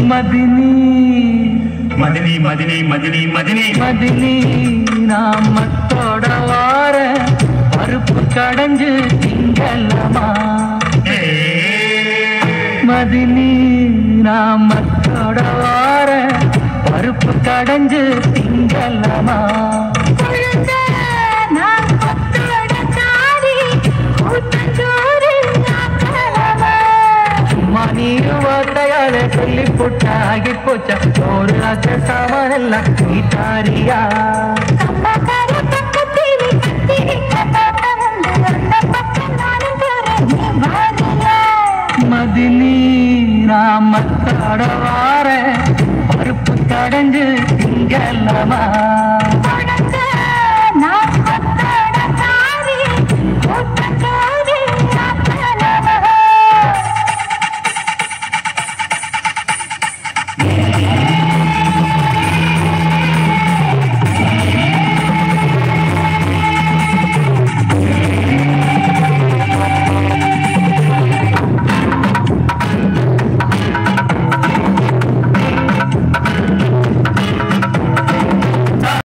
மதினி மதினி மதினி மதினி மதினி மதினி நான் மத்தோட வார பருப்பு கடைஞ்சு திங்கலமா ஏ, மதினி நான் மத்தோட வார பருப்பு கடைஞ்சு திங்கலமா சும்மா நீ வார்த்தையால சொல்லி போட்ட ஆகி போச்சா ஒரு ஆச்ச சாமானெல்லாம் நீ தாரியா மதினி நான் மத்தோட வார பருப்பு கடைஞ்சு திங்கலமா